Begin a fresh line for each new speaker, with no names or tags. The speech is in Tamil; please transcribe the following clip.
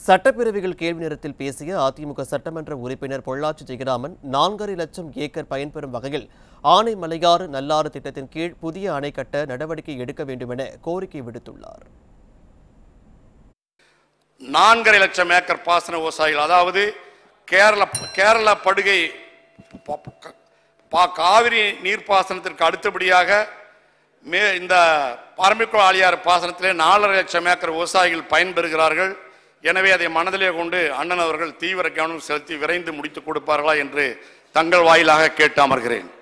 சட்டப்பேரவையில் கேள்வி நேரத்தில் பேசிய அதிமுக சட்டமன்ற உறுப்பினர் பொள்ளாச்சி ஜெயராமன் நான்கரை லட்சம் ஏக்கர் பயன்பெறும் வகையில் ஆனைமலையாறு நல்லாறு திட்டத்தின் கீழ் புதிய அணை கட்ட நடவடிக்கை எடுக்க வேண்டும் என கோரிக்கை விடுத்துள்ளார்
நான்கரை லட்சம் ஏக்கர் பாசன விவசாயிகள் அதாவது கேரள கேரள படுகை ப- ப- பா- காவிரி நீர்ப்பாசனத்திற்கு அடுத்தபடியாக மே இந்த பரம்பிக்குள ஆழியார் பாசனத்திலே நாலரை லட்சம் ஏக்கர் விவசாயிகள் பயன்பெறுகிறார்கள் எனவே அதை மனதிலே கொண்டு அண்ணன் அவர்கள் தீவிர கவனம் செலுத்தி விரைந்து முடித்துக் கொடுப்பார்களா என்று தங்கள் வாயிலாக கேட்டு அமர்கிறேன்